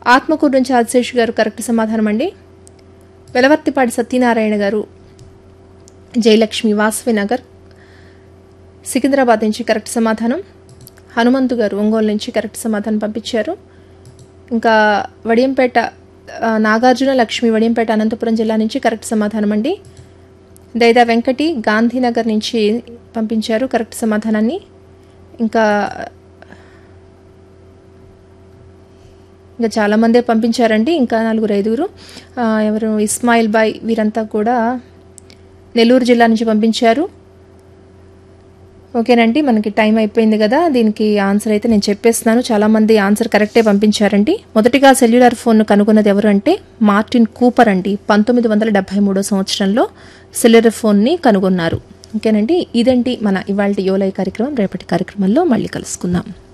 ఆత్మకూరు నుంచి ఆదిశేష్ గారు కరెక్ట్ సమాధానం అండి వెలవర్తిపాటి సత్యనారాయణ గారు జయలక్ష్మి వాసవి నగర్ సికింద్రాబాద్ నుంచి కరెక్ట్ సమాధానం హనుమంతు గారు ఒంగోలు నుంచి కరెక్ట్ సమాధానం పంపించారు ఇంకా వడియంపేట ఆ, నాగార్జున లక్ష్మి వడియంపేట అనంతపురం జిల్లా నుంచి కరెక్ట్ సమాధానం అండి దైదా వెంకటి గాంధీనగర్ నుంచి పంపించారు కరెక్ట్ సమాధానాన్ని ఇంకా ఇంకా చాలామందే పంపించారండి ఇంకా నలుగురు ఐదుగురు ఆ, ఎవరు ఇస్మాయిల్ బాయ్ వీరంతా కూడా నెల్లూరు జిల్లా నుంచి పంపించారు ఓకేనండి మనకి టైం అయిపోయింది కదా దీనికి ఆన్సర్ అయితే నేను చెప్పేస్తున్నాను చాలామంది ఆన్సర్ కరెక్టే పంపించారండి మొదటిగా సెల్యులార్ ఫోన్ను కనుగొన్నది ఎవరు అంటే మార్టిన్ కూపర్ అండి పంతొమ్మిది వందల డెబ్బై మూడో సంవత్సరంలో సెల్యులార్ ఫోన్ని కనుగొన్నారు ఓకేనండి ఇదండి మన ఇవాళ యోలై కార్యక్రమం రేపటి కార్యక్రమంలో మళ్ళీ కలుసుకుందాం